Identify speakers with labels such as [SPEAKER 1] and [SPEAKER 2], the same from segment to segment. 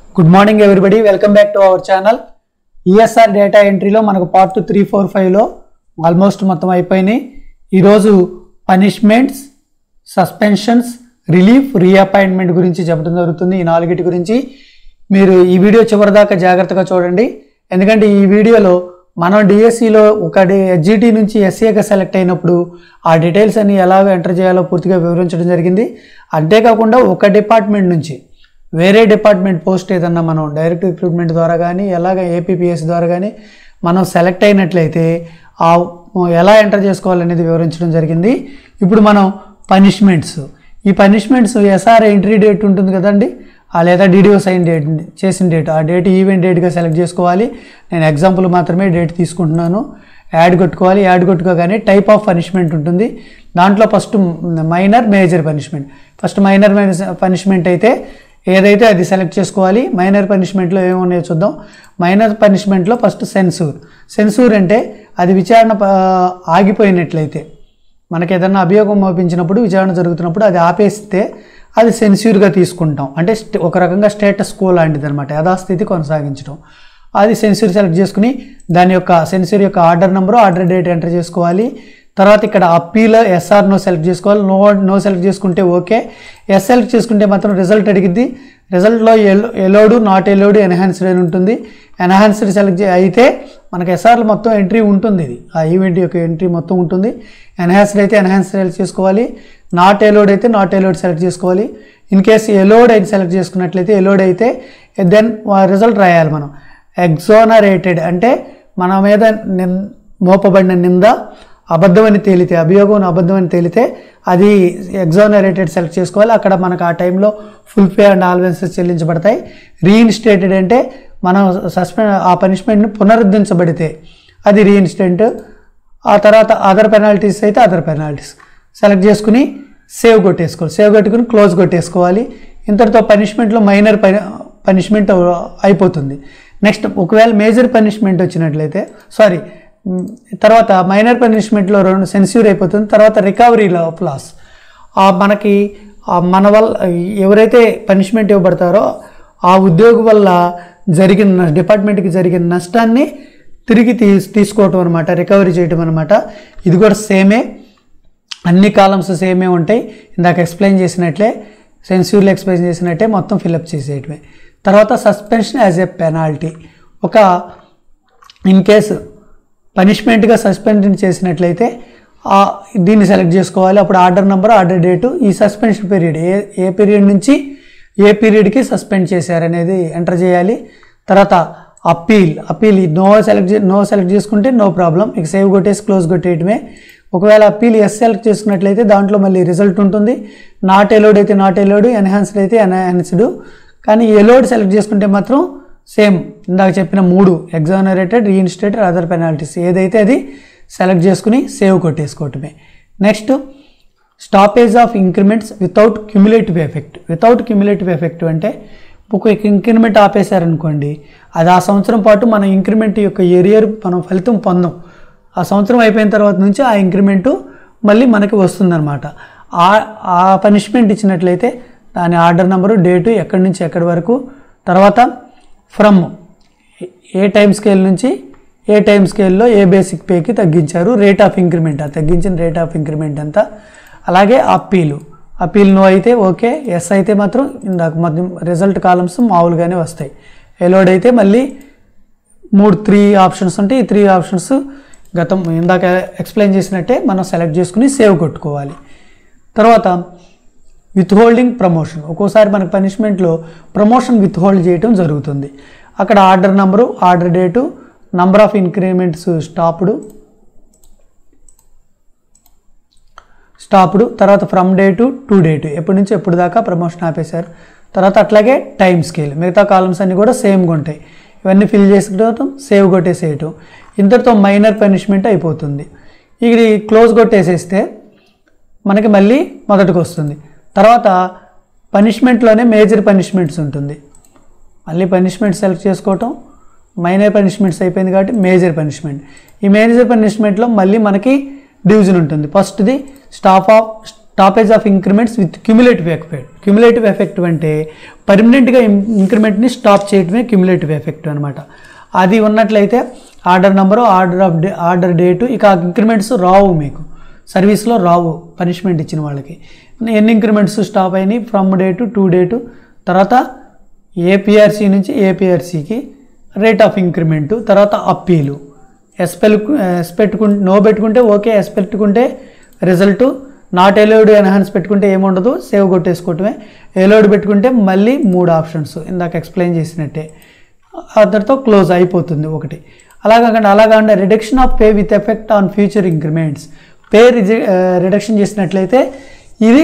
[SPEAKER 1] good morning everybody welcome back to our channel ESR data ఎంట్రీలో మనకు part three four ఫైవ్లో almost మొత్తం అయిపోయినాయి ఈరోజు పనిష్మెంట్స్ సస్పెన్షన్స్ రిలీఫ్ రీఅపాయింట్మెంట్ గురించి చెప్పడం జరుగుతుంది ఈ నాలుగిటి గురించి మీరు ఈ వీడియో చివరిదాకా జాగ్రత్తగా చూడండి ఎందుకంటే ఈ వీడియోలో మనం డిఎస్సిలో ఒక ఎస్జిటి నుంచి ఎస్సీగా సెలెక్ట్ అయినప్పుడు ఆ డీటెయిల్స్ అన్ని ఎలాగ ఎంటర్ చేయాలో పూర్తిగా వివరించడం జరిగింది అంతేకాకుండా ఒక డిపార్ట్మెంట్ నుంచి వేరే డిపార్ట్మెంట్ పోస్ట్ ఏదన్నా మనం డైరెక్ట్ రిక్రూట్మెంట్ ద్వారా కానీ ఎలాగ ఏపీపీఎస్ ద్వారా కానీ మనం సెలెక్ట్ అయినట్లయితే ఆ ఎలా ఎంటర్ చేసుకోవాలనేది వివరించడం జరిగింది ఇప్పుడు మనం పనిష్మెంట్స్ ఈ పనిష్మెంట్స్ ఎస్ఆర్ ఎంట్రీ డేట్ ఉంటుంది కదండి ఆ లేదా డీడీఓ సైన్ డేట్ చేసిన డేట్ ఆ డేట్ ఈవెంట్ డేట్గా సెలెక్ట్ చేసుకోవాలి నేను ఎగ్జాంపుల్ మాత్రమే డేట్ తీసుకుంటున్నాను యాడ్ కొట్టుకోవాలి యాడ్ కొట్టుకోగానే టైప్ ఆఫ్ పనిష్మెంట్ ఉంటుంది దాంట్లో first minor major punishment first minor punishment అయితే ఏదైతే అది సెలెక్ట్ చేసుకోవాలి మైనర్ పనిష్మెంట్లో ఏమున్నాయో చూద్దాం మైనర్ పనిష్మెంట్లో ఫస్ట్ సెన్సూర్ సెన్సూర్ అంటే అది విచారణ ప- ఆగిపోయినట్లయితే మనకి ఏదన్నా అభియోగం మోపించినప్పుడు విచారణ జరుగుతున్నప్పుడు అది ఆపేస్తే అది సెన్సూర్గా తీసుకుంటాం అంటే స్టే- ఒక రకంగా స్టేటస్ కో లాంటిది అనమాట యథాస్థితి కొనసాగించడం అది సెన్సూర్ సెలెక్ట్ చేసుకుని దాని యొక్క సెన్సూర్ యొక్క order number order date enter చేసుకోవాలి తర్వాత ఇక్కడ అప్పీల్ ఎస్ఆర్ నో సెలెక్ట్ చేసుకోవాలి నో నో సెలెక్ట్ చేసుకుంటే ఓకే ఎస్ సెలెక్ట్ చేసుకుంటే మాత్రం రిజల్ట్ అడిగిద్ది రిజల్ట్లో allow allowed not allowed enhanced అని ఉంటుంది ఎన్హాన్స్డ్ సెలెక్ట్ చే- అయితే మనకి ఎస్ఆర్లో మొత్తం ఎంట్రీ ఉంటుంది ఇది ఆ ఈవెంట్ యొక్క ఎంట్రీ మొత్తం ఉంటుంది ఎన్హాన్స్డ్ అయితే ఎన్హాన్స్ సెలెక్ట్ చేసుకోవాలి నాట్ ఎలోడ్ అయితే నాట్ ఎలోడ్ సెలెక్ట్ చేసుకోవాలి ఇన్ కేస్ ఎలోడ్ అయితే సెలెక్ట్ చేసుకున్నట్లయితే ఎలోడ్ అయితే దెన్ రిజల్ట్ రాయాలి మనం ఎగ్జోనరేటెడ్ అంటే మన మీద నిన్ మోపబడిన నింద అబద్ధమని తేలితే అభియోగం అబద్ధమని తేలితే అది ఎగ్జోనరేటెడ్ సెలెక్ట్ చేసుకోవాలి అక్కడ మనకు ఆ టైంలో ఫుల్ పే అండ్ ఆల్వెన్సెస్ చెల్లించబడతాయి రీఇన్స్టేటెడ్ అంటే మనం సస్పెండ్ ఆ పనిష్మెంట్ని పునరుద్ధరించబడితే అది రీఇన్స్టెంట్ ఆ తర్వాత అదర్ పెనాల్టీస్ అయితే అదర్ పెనాల్టీస్ సెలెక్ట్ చేసుకుని సేవ్ కొట్టేసుకోవాలి సేవ్ కొట్టుకుని క్లోజ్ కొట్టేసుకోవాలి ఇంతటితో పనిష్మెంట్లో మైనర్ పనిష్మెంట్ అయిపోతుంది నెక్స్ట్ ఒకవేళ మేజర్ పనిష్మెంట్ వచ్చినట్లయితే సారీ తర్వాత మైనర్ పనిష్మెంట్లో రెండు సెన్స్యూర్ అయిపోతుంది తర్వాత రికవరీ ఆఫ్ లాస్ మనకి ఆ మన వల్ల ఎవరైతే పనిష్మెంట్ ఇవ్వబడతారో ఆ ఉద్యోగి వల్ల జరిగిన న- డిపార్ట్మెంట్కి జరిగిన నష్టాన్ని తిరిగి తీ తీసుకోవటం అనమాట రికవరీ చేయటం అనమాట ఇది కూడా సేమే అన్ని కాలమ్స్ సేమే ఉంటాయి ఇందాక ఎక్స్ప్లెయిన్ చేసినట్లే సెన్సూర్లో ఎక్స్ప్లెయిన్ చేసినట్టే మొత్తం ఫిలప్ చేసేయటమే తర్వాత సస్పెన్షన్ యాజ్ ఎ పెనాల్టీ ఒక ఇన్ కేసు పనిష్మెంట్గా సస్పెండ్ చేసినట్లయితే ఆ దీన్ని సెలెక్ట్ చేసుకోవాలి అప్పుడు ఆర్డర్ నెంబర్ ఆర్డర్ డేటు ఈ సస్పెన్షన్ పీరియడ్ ఏ ఏ పీరియడ్ నుంచి ఏ పీరియడ్కి సస్పెండ్ చేశారనేది ఎంటర్ చేయాలి తర్వాత appeal appeal no select no select చేసుకుంటే నో ప్రాబ్లం ఇక సేవ్ కొట్టేసి క్లోజ్ కొట్టేయటమే ఒకవేళ అప్పీల్ ఎస్ సెలెక్ట్ చేసుకున్నట్లయితే దాంట్లో మళ్ళీ రిజల్ట్ ఉంటుంది నాట్ ఎలోడ్ అయితే నాట్ ఎలోడ్ ఎన్హాన్స్డ్ అయితే ఎన్హాన్స్డ్ కానీ ఎలోడ్ సెలెక్ట్ చేసుకుంటే మాత్రం సేమ్ ఇందాక చెప్పిన మూడు ఎగ్జానరేటెడ్ రీఇన్స్టేటెడ్ అదర్ పెనాల్టీస్ ఏదైతే అది సెలెక్ట్ చేసుకుని సేవ్ కొట్టేసుకోవటమే next stoppage of increments without cumulative effect without cumulative effect అంటే ఒక ఇంక్రిమెంట్ ఆపేశారనుకోండి అది ఆ సంవత్సరం పాటు మన ఇంక్రిమెంట్ యొక్క ఎరియర్ మనం ఫలితం పొందాం ఆ సంవత్సరం అయిపోయిన తర్వాత నుంచి ఆ ఇంక్రిమెంటు మళ్ళీ మనకి వస్తుందన్నమాట ఆ ఆ పనిష్మెంట్ ఇచ్చినట్లయితే దాని ఆర్డర్ నెంబరు డేటు ఎక్కడి నుంచి ఎక్కడి వరకు తర్వాత ఫ్రమ్ ఏ టైం స్కేల్ నుంచి ఏ టైం స్కేల్లో ఏ బేసిక్ పేకి తగ్గించారు రేట్ ఆఫ్ ఇంక్రిమెంట్ ఆ తగ్గించిన రేట్ ఆఫ్ ఇంక్రిమెంట్ ఎంత అలాగే అప్పీలు అప్పీల్ నో అయితే ఓకే ఎస్ అయితే మాత్రం ఇందాక మధ్య రిజల్ట్ కాలమ్స్ మామూలుగానే వస్తాయి ఎలోడ్ అయితే మళ్ళీ మూడు త్రీ ఆప్షన్స్ ఉంటాయి ఈ త్రీ ఆప్షన్స్ గతం ఇందాక ఎక్స్ప్లెయిన్ చేసినట్టే మనం సెలెక్ట్ చేసుకుని సేవ్ కొట్టుకోవాలి తర్వాత విత్ హోల్డింగ్ ప్రమోషన్ ఒక్కోసారి మనకి పనిష్మెంట్లో ప్రమోషన్ విత్ హోల్డ్ చేయటం జరుగుతుంది అక్కడ order number order date number of increments stopped stopped తర్వాత ఫ్రమ్ డేటు టు డేటు ఎప్పటి నుంచి ఎప్పుడు దాకా ప్రమోషన్ ఆపేశారు తర్వాత అట్లాగే టైం స్కేల్ మిగతా కాలమ్స్ అన్నీ కూడా సేమ్గా ఉంటాయి ఇవన్నీ ఫిల్ చేసుకోవటం సేవ్ కొట్టేసేయటం ఇంతటితో మైనర్ పనిష్మెంట్ అయిపోతుంది ఇది క్లోజ్ కొట్టేసేస్తే మనకి మళ్ళీ మొదటికి వస్తుంది తర్వాత పనిష్మెంట్లోనే మేజర్ పనిష్మెంట్స్ ఉంటుంది మళ్ళీ పనిష్మెంట్ సెలెక్ట్ చేసుకోవటం మైనర్ పనిష్మెంట్స్ అయిపోయింది కాబట్టి మేజర్ పనిష్మెంట్ ఈ మేజర్ పనిష్మెంట్లో మళ్ళీ మనకి డివిజన్ ఉంటుంది ఫస్ట్ది స్టాప్ ఆఫ్ టాపేజ్ of increments with cumulative effect cumulative effect అంటే పర్మనెంట్గా ఇంక్రిమెంట్ని స్టాప్ చేయడమే క్యుములేటివ్ ఎఫెక్ట్ అనమాట అది ఉన్నట్లయితే order number order of day order date ఇక ఇంక్రిమెంట్స్ రావు మీకు సర్వీస్లో రావు పనిష్మెంట్ ఇచ్చిన వాళ్ళకి ఎన్ని ఇంక్రిమెంట్స్ స్టాప్ అయినాయి ఫ్రమ్ డేటు టు డేటు తర్వాత ఏపీఆర్సీ నుంచి ఏపీఆర్సీకి రేట్ ఆఫ్ ఇంక్రిమెంటు తర్వాత అప్పీలు ఎస్ పెల్ ఎస్ పెట్టుకుంటే నో పెట్టుకుంటే ఓకే ఎస్ పెట్టుకుంటే రిజల్ట్ నాట్ ఎలోడ్ ఎన్హాన్స్ పెట్టుకుంటే ఏముండదు సేవ్ కొట్టేసుకోవటమే ఎలోడ్ పెట్టుకుంటే మళ్ళీ మూడు ఆప్షన్స్ ఇందాక ఎక్స్ప్లెయిన్ చేసినట్టే అతడితో క్లోజ్ అయిపోతుంది ఒకటి అలా కాకుండా అలా కాకుండా reduction of pay with effect on future increments pay రిజె రిడక్షన్ చేసినట్లయితే ఇది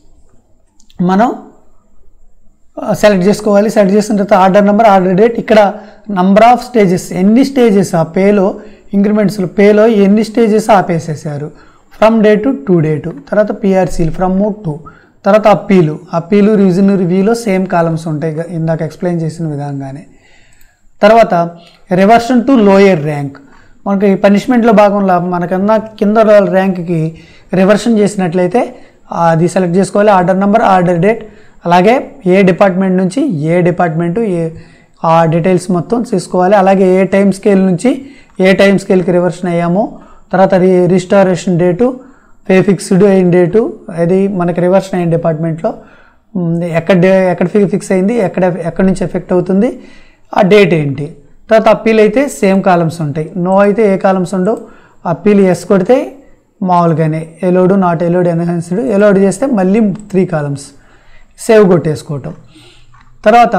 [SPEAKER 1] మనం సెలెక్ట్ చేసుకోవాలి సెలెక్ట్ చేసిన తర్వాత ఆర్డర్ నెంబర్ ఆర్డర్ డేట్ ఇక్కడ నంబర్ ఆఫ్ స్టేజెస్ ఎన్ని స్టేజెస్ ఆ పేలో ఇంక్రిమెంట్స్లో పేలో ఎన్ని స్టేజెస్ ఆపేసేసారు from day to to day to తర్వాత పిఆర్సీలు ఫ్రమ్ టు తర్వాత అప్పీలు అప్పీలు రివిజన్ రివ్యూలో సేమ్ కాలమ్స్ ఉంటాయి ఇక ఇందాక ఎక్స్ప్లెయిన్ చేసిన విధంగానే తర్వాత రివర్షన్ టు లోయర్ ర్యాంక్ మనకి పనిష్మెంట్లో భాగంలో మనకన్నా కింద ర్యాంక్కి రివర్షన్ చేసినట్లయితే అది సెలెక్ట్ చేసుకోవాలి ఆర్డర్ నెంబర్ ఆర్డర్ డేట్ అలాగే ఏ డిపార్ట్మెంట్ నుంచి ఏ డిపార్ట్మెంటు ఏ ఆ డీటెయిల్స్ మొత్తం తీసుకోవాలి అలాగే ఏ టైం స్కేల్ నుంచి ఏ టైం స్కేల్కి రివర్షన్ అయ్యామో తర్వాత రి రిస్టారేషన్ డేటు పే ఫిక్స్డ్ అయిన డేటు అది మనకి రివర్షన్ అయిన డిపార్ట్మెంట్లో ఉమ్, ఎక్కడ డే- ఎక్కడ ఫిక్స్ అయింది ఎక్కడ ఎక్కడి నుంచి ఎఫెక్ట్ అవుతుంది ఆ డేట్ ఏంటి తర్వాత అప్పీల్ అయితే సేమ్ కాలమ్స్ ఉంటాయి నో అయితే ఏ కాలమ్స్ ఉండవు అప్పీల్ ఎస్ కొడితే మామూలుగానే ఎలోడు నాట్ ఎలోడ్ ఎన్హాన్స్డ్ ఎలోడ్ చేస్తే మళ్ళీ త్రీ కాలమ్స్ సేవ్ కొట్టేసుకోవటం తర్వాత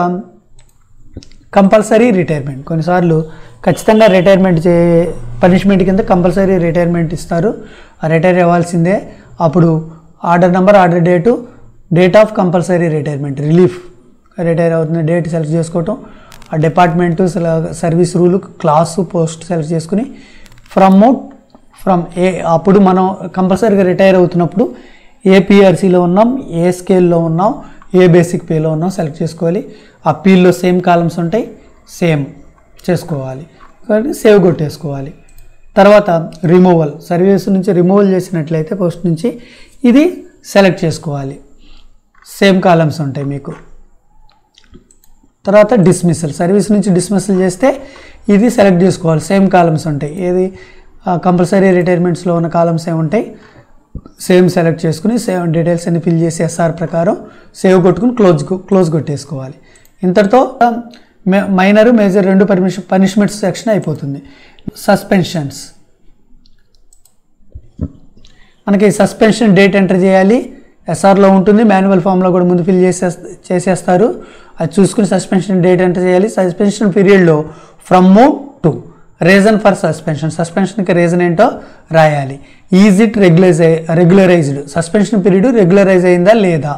[SPEAKER 1] కంపల్సరీ రిటైర్మెంట్ కొన్నిసార్లు ఖచ్చితంగా రిటైర్మెంట్ చే పనిష్మెంట్ కింద కంపల్సరీ రిటైర్మెంట్ ఇస్తారు ఆ రిటైర్ అవ్వాల్సిందే అప్పుడు order number order date date of compulsory retirement relief retire అవుతున్న డేట్ సెలెక్ట్ చేసుకోవటం ఆ department service rule class post select చేసుకుని ఫ్రమ్ ఫ్రమ్ ఏ అప్పుడు మనం కంపల్సరీగా రిటైర్ అవుతున్నప్పుడు ఏ పిఆర్సీలో ఉన్నాం ఏ స్కేల్లో ఉన్నాం ఏ బేసిక్ పేలో ఉన్నాం సెలెక్ట్ చేసుకోవాలి ఆ పీల్లో సేమ్ కాలమ్స్ ఉంటాయి సేమ్ చేసుకోవాలి కాబట్టి సేవ్ కొట్టేసుకోవాలి తర్వాత రిమూవల్ సర్వీస్ నుంచి రిమూవల్ చేసినట్లయితే పోస్ట్ నుంచి ఇది సెలెక్ట్ చేసుకోవాలి సేమ్ కాలమ్స్ ఉంటాయి మీకు తర్వాత డిస్మిసల్ సర్వీస్ నుంచి డిస్మిసల్ చేస్తే ఇది సెలెక్ట్ చేసుకోవాలి సేమ్ కాలమ్స్ ఉంటాయి ఏది కంపల్సరీ రిటైర్మెంట్స్లో ఉన్న కాలమ్స్ ఏ ఉంటాయి సేమ్ సెలెక్ట్ చేసుకుని సేమ్ డీటెయిల్స్ అన్ని ఫిల్ చేసి ఎస్ఆర్ ప్రకారం సేవ్ కొట్టుకుని క్లోజ్ క్లోజ్ కొట్టేసుకోవాలి ఇంతటితో మైనర్ మేజర్ రెండు పర్మిషన్ పనిష్మెంట్స్ సెక్షన్ అయిపోతుంది సస్పెన్షన్స్ మనకి సస్పెన్షన్ డేట్ ఎంటర్ చేయాలి ఎస్ఆర్లో ఉంటుంది మాన్యువల్ ఫామ్లో కూడా ముందు ఫిల్ చేసే చేసేస్తారు అది చూసుకుని సస్పెన్షన్ డేట్ ఎంటర్ చేయాలి సస్పెన్షన్ పీరియడ్లో from move to reason for suspension సస్పెన్షన్కి రీజన్ ఏంటో రాయాలి is it regularise regularised suspension period regularise అయిందా లేదా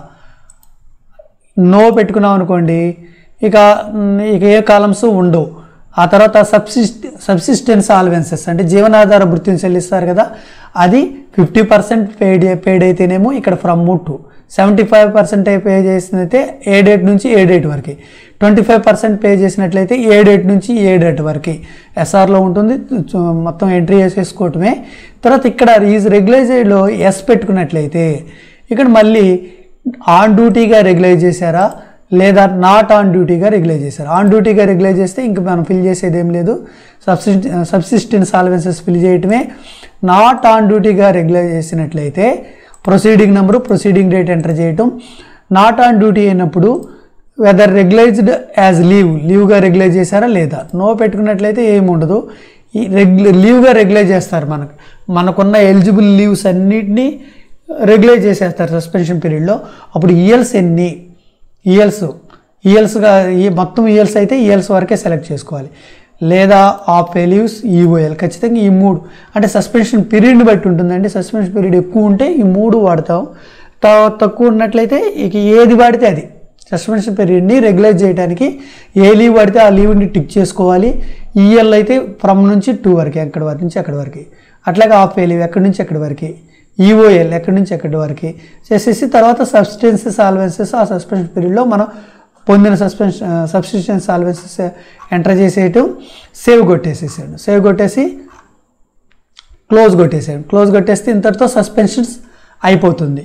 [SPEAKER 1] నో పెట్టుకున్నాం అనుకోండి ఇక మ్, ఇక ఏ కాలమ్స్ ఉండవు ఆ తర్వాత సబ్సిస్ట్ సబ్సిస్టెన్స్ ఆల్వెన్సెస్ అంటే జీవనాధార వృత్తిని చెల్లిస్తారు కదా అది ఫిఫ్టీ పర్సెంట్ పేడ్ పేడ్ అయితేనేమో ఇక్కడ from to seventy five percent pay చేసినైతే ఏ డేట్ నుంచి ఏ డేట్ వరకు ట్వంటీ ఫైవ్ పర్సెంట్ పే చేసినట్లయితే ఏ డేట్ నుంచి ఏ డేట్ వరకు ఎస్ఆర్లో ఉంటుంది చు- మొత్తం ఎంట్రీ చేసేసుకోవటమే తర్వాత ఇక్కడ ఈజ్ రెగ్యులైజ్డ్లో ఎస్ పెట్టుకున్నట్లయితే ఇక్కడ మళ్ళీ ఆన్ డ్యూటీగా రెగ్యులైజ్ చేశారా లేదా నాట్ ఆన్ డ్యూటీగా రెగ్యులైజ్ చేశారు ఆన్ డ్యూటీగా రెగ్యులైజ్ చేస్తే ఇంక మనం ఫిల్ చేసేది ఏం లేదు సబ్సిస్ట్ సబ్సిస్టెన్స్ సాల్వెన్సెస్ ఫిల్ చేయటమే నాట్ ఆన్ డ్యూటీగా రెగ్యులైజ్ చేసినట్లయితే proceeding number proceeding date enter చేయటం నాట్ ఆన్ డ్యూటీ అయినప్పుడు వెదర్ రెగ్యులైజ్డ్ యాజ్ లీవ్ లీవ్గా రెగ్యులైజ్ చేశారా లేదా నో పెట్టుకున్నట్లయితే ఏమి ఉండదు ఈ రెగ్యులర్ లీవ్గా రెగ్యులైజ్ చేస్తారు మనకు మనకున్న ఎలిజిబుల్ లీవ్స్ అన్నిటినీ రెగ్యులైజ్ చేసేస్తారు సస్పెన్షన్ పీరియడ్లో అప్పుడు ఈఎల్స్ ఎన్ని ఈఎల్స్ ఈఎల్స్గా ఈ మొత్తం ఈఎల్స్ అయితే ఈఎల్స్ వరకే సెలెక్ట్ చేసుకోవాలి లేదా ఆఫ్ లీవ్స్ ఈఓఎల్ ఖచ్చితంగా ఈ మూడు అంటే సస్పెన్షన్ పీరియడ్ని బట్టి ఉంటుందండి సస్పెన్షన్ పీరియడ్ ఎక్కువ ఉంటే ఈ మూడు వాడతాం త- తక్కువ ఉన్నట్లయితే ఇక ఏది వాడితే అది సస్పెన్షన్ పీరియడ్ని రెగ్యులైజ్ చేయడానికి ఏ లీవ్ పడితే ఆ లీవ్ని టిక్ చేసుకోవాలి ఈఎల్ అయితే ఫ్రమ్ నుంచి టూ వరకు ఎక్కడి వరకు నుంచి ఎక్కడి వరకు అట్లాగే ఆఫ్ ఏ లీవ్ ఎక్కడి నుంచి ఎక్కడి వరకు ఈఓఎల్ ఎక్కడి నుంచి ఎక్కడి వరకు చేసేసి తర్వాత సబ్స్టెన్సెస్ ఆల్వెన్సెస్ ఆ సస్పెన్షన్ పీరియడ్లో మనం పొందిన సస్పెన్షన్ సబ్స్టిట్యూషన్ ఆల్వెన్సెస్ ఎంటర్ చేసేయటం సేవ్ కొట్టేసేసాడు సేవ్ కొట్టేసి క్లోజ్ కొట్టేసాడు క్లోజ్ కొట్టేస్తే ఇంతటితో సస్పెన్షన్స్ అయిపోతుంది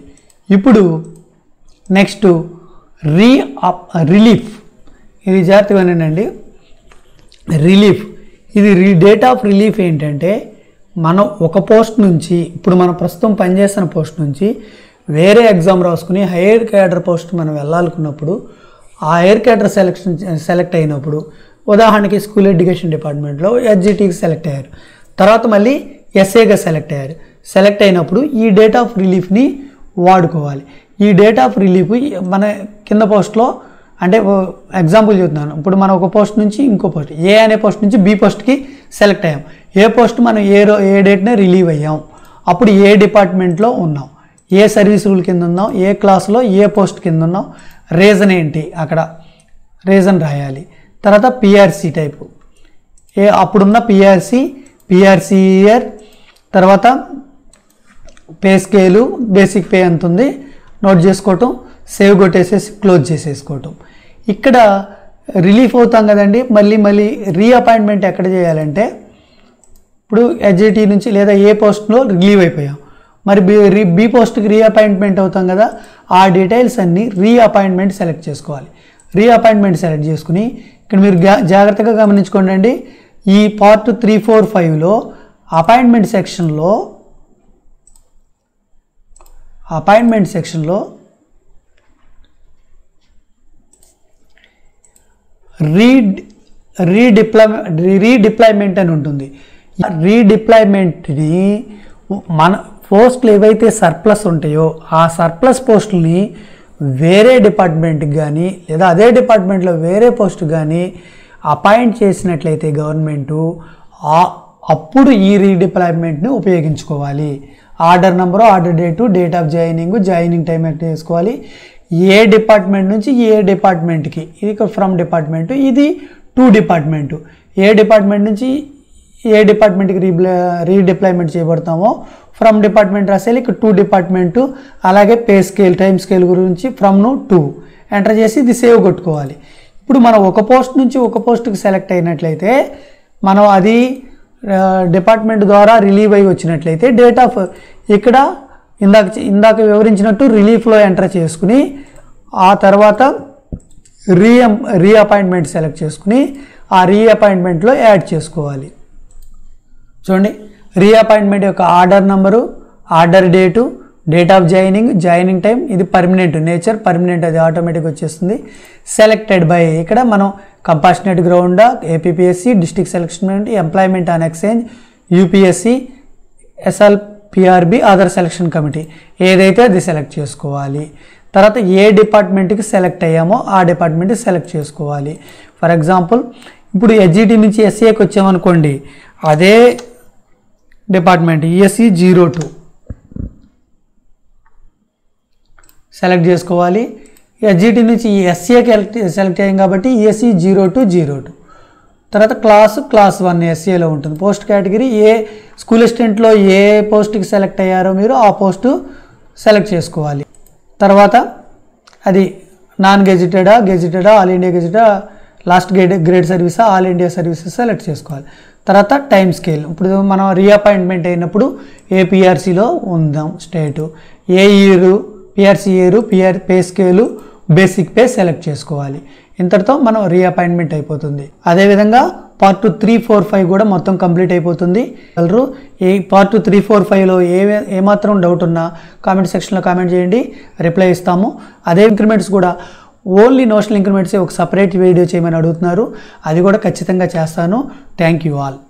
[SPEAKER 1] ఇప్పుడు నెక్స్ట్ రీ రిలీఫ్ ఇది జాగ్రత్తగా వినండి రిలీఫ్ ఇది రీ డేట్ ఆఫ్ రిలీఫ్ ఏంటంటే మనం ఒక పోస్ట్ నుంచి ఇప్పుడు మనం ప్రస్తుతం పనిచేస్తున్న పోస్ట్ నుంచి వేరే ఎగ్జామ్ రాసుకుని హైయర్ క్యాడర్ పోస్ట్ మనం వెళ్ళాలనుకున్నప్పుడు ఆ హైయర్ క్యాడర్ సెలెక్షన్ సెలెక్ట్ అయినప్పుడు ఉదాహరణకి స్కూల్ ఎడ్యుకేషన్ డిపార్ట్మెంట్లో ఎస్జిటికి సెలెక్ట్ అయ్యారు తర్వాత మళ్ళీ ఎస్ఏగా సెలెక్ట్ అయ్యారు సెలెక్ట్ అయినప్పుడు ఈ డేట్ ఆఫ్ రిలీఫ్ని వాడుకోవాలి ఈ డేట్ ఆఫ్ రిలీఫ్ మన కింద పోస్ట్లో అంటే ఎగ్జాంపుల్ చెప్తున్నాను ఇప్పుడు మనం ఒక పోస్ట్ నుంచి ఇంకో పోస్ట్ ఏ అనే పోస్ట్ నుంచి బి పోస్ట్కి సెలెక్ట్ అయ్యాం ఏ పోస్ట్ మనం ఏ రో ఏ డేట్నే రిలీవ్ అయ్యాం అప్పుడు ఏ డిపార్ట్మెంట్లో ఉన్నాం ఏ సర్వీస్ రూల్ కింద ఉన్నాం ఏ క్లాస్లో ఏ పోస్ట్ కింద ఉన్నాం రీజన్ ఏంటి అక్కడ రీజన్ రాయాలి తర్వాత పిఆర్సి టైపు ఏ అప్పుడున్న పిఆర్సి పిఆర్సి ఇయర్ తర్వాత పే స్కేలు బేసిక్ పే ఎంత ఉంది నోట్ చేసుకోవటం సేవ్ కొట్టేసేసి క్లోజ్ చేసేసుకోవటం ఇక్కడ రిలీఫ్ అవుతాం కదండి మళ్ళీ మళ్ళీ రీఅపాయింట్మెంట్ ఎక్కడ చేయాలంటే ఇప్పుడు హెచ్జిటి నుంచి లేదా ఏ పోస్ట్లో రిలీవ్ అయిపోయాం మరి బి రీ బి పోస్ట్కి రీఅపాయింట్మెంట్ అవుతాం కదా ఆ డీటెయిల్స్ అన్నీ రీఅపాయింట్మెంట్ సెలెక్ట్ చేసుకోవాలి రీఅపాయింట్మెంట్ సెలెక్ట్ చేసుకుని ఇక్కడ మీరు జా- జాగ్రత్తగా గమనించుకోండి అండి ఈ పార్ట్ త్రీ ఫోర్ ఫైవ్లో అపాయింట్మెంట్ సెక్షన్లో అపాయింట్మెంట్ సెక్షన్లో రీడ్ రీడిప్లాయ్ రీడిప్లాయ్మెంట్ అని ఉంటుంది రీడిప్లాయ్మెంట్ని మన పోస్టులు ఏవైతే సర్ప్లస్ ఉంటాయో ఆ సర్ప్లస్ పోస్టుల్ని వేరే డిపార్ట్మెంట్కి కానీ లేదా అదే డిపార్ట్మెంట్లో వేరే పోస్ట్ కానీ అపాయింట్ చేసినట్లయితే గవర్నమెంటు ఆ- అప్పుడు ఈ రీడిప్లాయ్మెంట్ని ఉపయోగించుకోవాలి order number order date date of joining joining time ఎట్ చేసుకోవాలి ఏ డిపార్ట్మెంట్ నుంచి ఏ డిపార్ట్మెంట్కి ఇది ఫ్రమ్ డిపార్ట్మెంట్ ఇది టు డిపార్ట్మెంట్ ఏ డిపార్ట్మెంట్ నుంచి ఏ డిపార్ట్మెంట్కి రీప్లా రీడిప్లాయ్మెంట్ చేయబడతామో ఫ్రమ్ డిపార్ట్మెంట్ రాసేయాలి ఇక్కడ టూ డిపార్ట్మెంటు అలాగే పే స్కేల్ టైం స్కేల్ గురించి ఫ్రమ్ ను టూ ఎంటర్ చేసి ఇది సేవ్ కొట్టుకోవాలి ఇప్పుడు మనం ఒక పోస్ట్ నుంచి ఒక పోస్ట్కి సెలెక్ట్ అయినట్లయితే మనం అది ఆ, డిపార్ట్మెంట్ ద్వారా రిలీవ్ అయి వచ్చినట్లయితే డేట్ ఆఫ్ ఇక్కడ ఇందాక ఇందాక వివరించినట్టు రిలీఫ్లో ఎంటర్ చేసుకుని ఆ తర్వాత రీ రీఅపాయింట్మెంట్ సెలెక్ట్ చేసుకుని ఆ రీఅపాయింట్మెంట్లో యాడ్ చేసుకోవాలి చూడండి రీఅపాయింట్మెంట్ యొక్క order number order date date of joining joining time ఇది పర్మనెంట్ నేచర్ పర్మనెంట్ అది ఆటోమేటిక్ వచ్చేస్తుంది సెలెక్టెడ్ బై ఇక్కడ మనం compassionate ground APSC district selection employment on exchange UPSC SL PRB other selection committee ఏదైతే అది సెలెక్ట్ చేసుకోవాలి తర్వాత ఏ డిపార్ట్మెంట్కి సెలెక్ట్ అయ్యామో ఆ డిపార్ట్మెంట్కి సెలెక్ట్ చేసుకోవాలి ఫర్ ఎగ్జాంపుల్ ఇప్పుడు హెచ్జిటి నుంచి ఎస్ఏకి వచ్చామనుకోండి అదే department ESC zero two select చేసుకోవాలి ఎస్జిటి నుంచి ఎస్సీఏకి సెలెక్ట్ అయ్యాం కాబట్టి ESC zero two zero two తర్వాత క్లాస్ క్లాస్ వన్ ఎస్సీఏలో ఉంటుంది పోస్ట్ కేటగిరీ ఏ స్కూల్ అసిస్టెంట్లో ఏ పోస్ట్కి సెలెక్ట్ అయ్యారో మీరు ఆ పోస్టు సెలెక్ట్ చేసుకోవాలి తర్వాత అది నాన్ గెజిటెడా గెజిటెడా ఆల్ ఇండియా గెజిటెడా లాస్ట్ గ్రేడ్ గ్రేడ్ సర్వీసా ఆల్ ఇండియా సర్వీసెస్ సెలెక్ట్ చేసుకోవాలి తర్వాత టైం స్కేల్ ఇప్పుడు మనం రీఅపాయింట్మెంట్ అయినప్పుడు ఏ పిఆర్సీలో ఉందాం స్టేటు ఏ year PRC year PR pay scale basic pay select చేసుకోవాలి ఇంతటితో మనం రీఅపాయింట్మెంట్ అయిపోతుంది అదేవిధంగా పార్ట్ త్రీ ఫోర్ ఫైవ్ కూడా మొత్తం కంప్లీట్ అయిపోతుంది వెళ్ళరు ఏ పార్ట్ త్రీ ఫోర్ ఫైవ్లో ఏ ఏమాత్రం డౌట్ ఉన్నా కామెంట్ సెక్షన్లో కామెంట్ చేయండి రిప్లై ఇస్తాము అదే ఇంక్రిమెంట్స్ కూడా ఓన్లీ నోషనల్ ఇంక్రిమెంట్స్ ఒక సపరేట్ వీడియో చేయమని అడుగుతున్నారు అది కూడా ఖచ్చితంగా చేస్తాను థ్యాంక్ యూ ఆల్